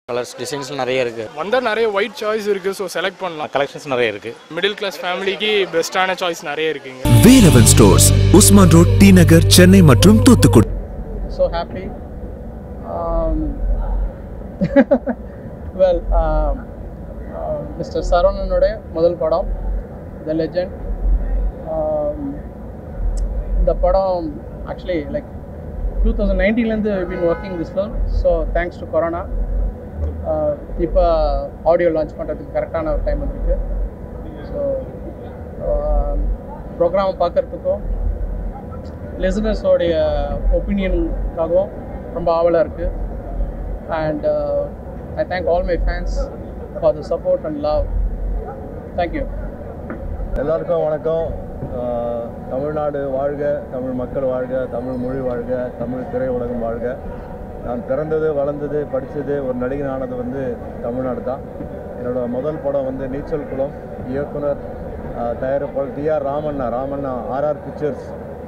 Colours designs நிறைய இருக்குது வந்தால் நிறைய ஒயிட் சாய்ஸ் இருக்குது ஸோ செலக்ட் பண்ணலாம் கலெக்ஷன்ஸ் நிறைய இருக்குது மிடில் கிளாஸ் ஃபேமிலிக்கு பெஸ்ட்டான சாய்ஸ் நிறைய இருக்குங்க Velavan stores Usman road T Nagar Chennai மற்றும் Thoothukudi so happy. Um, well, um, uh, Mr. சரவணனுடைய முதல் படம் த லெஜண்ட் இந்த படம் ஆக்சுவலி லைக் டூ தௌசண்ட் நைன்டீன்லேருந்து been working this film so thanks to corona இப்போ ஆடியோ லான்ச் பண்ணுறதுக்கு கரெக்டான ஒரு டைம் வந்திருக்கு ஸோ ப்ரோக்ராமை பார்க்குறதுக்கும் லிசனர்ஸோடைய ஒப்பீனியனுக்காகவும் ரொம்ப ஆவலாக இருக்குது and I thank all my fans for the support and love thank you எல்லாருக்கும் வணக்கம் ஆஹ் தமிழ்நாடு வாழ்க தமிழ் மக்கள் வாழ்க தமிழ் மொழி வாழ்க தமிழ் திரையுலகம் வாழ்க நான் பிறந்தது வளர்ந்தது படித்தது ஒரு நடிகன் ஆனது வந்து தமிழ்நாடு தான் என்னோட முதல் படம் வந்து நீச்சல் குளம் இயக்குனர் ஆஹ் தயாரிப்பாளர் T R Ramanna Ramanna R R pictures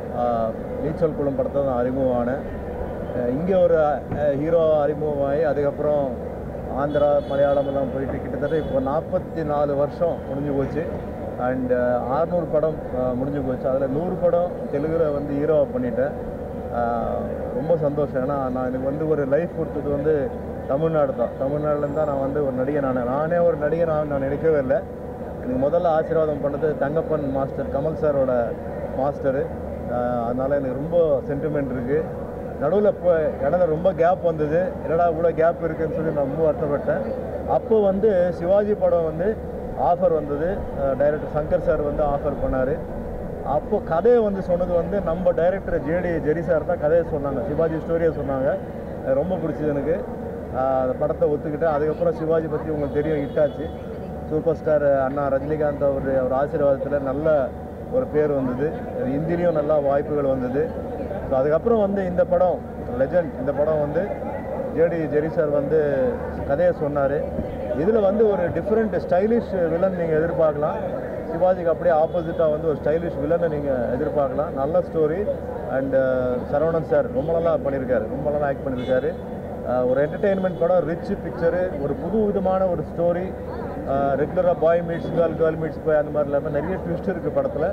நீச்சல் குளம் படத்தை தான் அறிமுகம் ஆனேன் இங்கே ஒரு ஹீரோ அறிமுகமாகி அதுக்கப்புறம் ஆந்திரா மலையாளம் எல்லாம் போயிட்டு கிட்டத்தட்ட இப்போ நாற்பத்தி நாலு வருஷம் முடிஞ்சு போச்சு அண்ட் ஆறுநூறு படம் அஹ், முடிஞ்சு போச்சு அதில் நூறு படம் தெலுங்குல வந்து ஹீரோவாக பண்ணிட்டேன் அஹ், ரொம்ப சந்தோஷம் ஏன்னா நான் எனக்கு வந்து ஒரு லைஃப் கொடுத்தது வந்து தமிழ்நாடு தான் தமிழ்நாடுலேருந்து தான் நான் வந்து ஒரு நடிகன் ஆனேன் நானே ஒரு நடிகன் ஆக நான் நினைக்கவே இல்லை எனக்கு முதல்ல ஆசீர்வாதம் பண்ணது தங்கப்பன் மாஸ்டர் கமல் சாரோட மாஸ்டரு அதனால் எனக்கு ரொம்ப சென்டிமெண்ட் இருக்குது நடுவில் இப்போ இடையில ரொம்ப கேப் வந்தது என்னடா இவ்வளோ கேப் இருக்குன்னு சொல்லி நான் ரொம்ப வருத்தப்பட்டேன் அப்போ வந்து சிவாஜி படம் வந்து ஆஃபர் வந்தது டைரக்டர் சங்கர் சார் வந்து ஆஃபர் பண்ணார் அப்போ கதையை வந்து சொன்னது வந்து நம்ம டைரக்டர் ஜேடி ஜெரி சார் தான் கதையை சொன்னாங்க சிவாஜி ஸ்டோரியை சொன்னாங்க அது ரொம்ப பிடிச்சது எனக்கு ஆஹ் அந்த படத்தை ஒத்துக்கிட்டேன் அதுக்கப்புறம் சிவாஜி பற்றி உங்களுக்கு தெரியும் ஹிட் ஆச்சு சூப்பர் ஸ்டார் அண்ணா ரஜினிகாந்த் அவர் அவர் ஆசீர்வாதத்தில் நல்ல ஒரு பேர் வந்தது ஹிந்திலையும் நல்லா வாய்ப்புகள் வந்தது ஸோ அதுக்கப்புறம் வந்து இந்த படம் லெஜண்ட் இந்த படம் வந்து ஜேடி ஜெரி சார் வந்து கதையை சொன்னார் இதில் வந்து ஒரு டிஃப்ரெண்ட் ஸ்டைலிஷ் வில்லன் நீங்கள் எதிர்பார்க்கலாம் சிவாஜிக்கு அப்படியே ஆப்போசிட்டாக வந்து ஒரு ஸ்டைலிஷ் வில்லனை நீங்கள் எதிர்பார்க்கலாம் நல்ல ஸ்டோரி அண்டு சரவணன் சார் ரொம்ப நல்லா பண்ணியிருக்காரு ரொம்ப நல்லா ஆக்ட் பண்ணியிருக்காரு அஹ் ஒரு என்டர்டெயின்மெண்ட் படம் ரிச் பிக்சரு ஒரு புது விதமான ஒரு ஸ்டோரி ரெகுலராக boy meets girl girl meets boy அந்த மாதிரி இல்லாமல் நிறைய ட்விஸ்ட் இருக்குது படத்தில்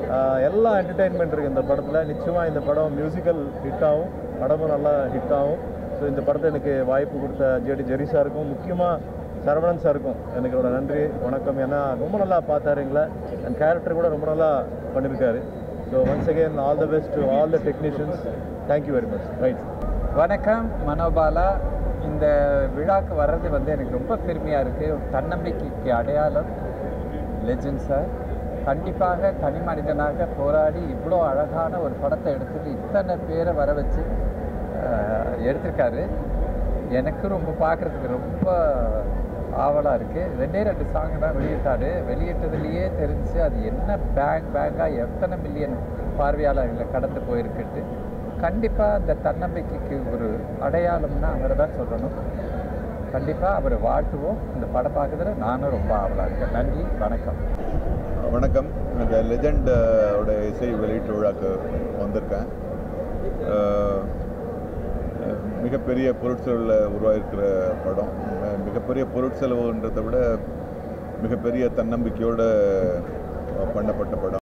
எல்லா என்டர்டெயின்மெண்ட் இருக்குது இந்த படத்தில் நிச்சயமாக இந்த படம் மியூசிக்கல் ஹிட் ஆகும் படமும் நல்லா ஹிட் ஆகும் ஸோ இந்த படத்தை எனக்கு வாய்ப்பு கொடுத்த ஜேடி ஜெரி சாருக்கும் முக்கியமாக சரவணன் சாருக்கும் எனக்கு ஒரு நன்றி வணக்கம் ஏன்னா ரொம்ப நல்லா பார்த்தாரு எங்களை அண்ட் கேரக்டர் கூட ரொம்ப நல்லா பண்ணியிருக்காரு so once again all the best to all the technicians thank you very much right வணக்கம் மனோபாலா இந்த விழாக்கு வர்றது வந்து எனக்கு ரொம்ப பெருமையாக இருக்குது தன்னம்பிக்கைக்கு அடையாளம் லெஜண்ட் சார் கண்டிப்பாக தனி மனிதனாக போராடி இவ்வளோ அழகான ஒரு படத்தை எடுத்துட்டு இத்தனை பேரை வர வச்சு அஹ், எடுத்திருக்காரு எனக்கு ரொம்ப பார்க்குறதுக்கு ரொம்ப ஆவலாக இருக்குது ரெண்டே ரெண்டு சாங் தான் வெளியிட்டாரு வெளியிட்டதுலேயே தெரிஞ்சு அது என்ன பேங் பேங்காக எத்தனை மில்லியன் பார்வையாளர்களை கடந்து போயிருக்குட்டு கண்டிப்பாக அந்த தன்னம்பிக்கைக்கு ஒரு அடையாளம்னா அவரை தான் சொல்லணும் கண்டிப்பாக அவரை வாழ்த்துவோம் இந்த படம் பார்க்குறதுல நானும் ரொம்ப ஆவலாக இருக்கேன் நன்றி வணக்கம் வணக்கம் இந்த லெஜண்ட் ஓட இசை வெளியீட்டு விழாக்கு வந்திருக்கேன் அஹ், அஹ், மிகப்பெரிய பொருட்செலவில் உருவாகிருக்கிற படம் அஹ், மிகப்பெரிய பொருட்செலவுன்றதை விட மிகப்பெரிய தன்னம்பிக்கையோடு பண்ணப்பட்ட படம்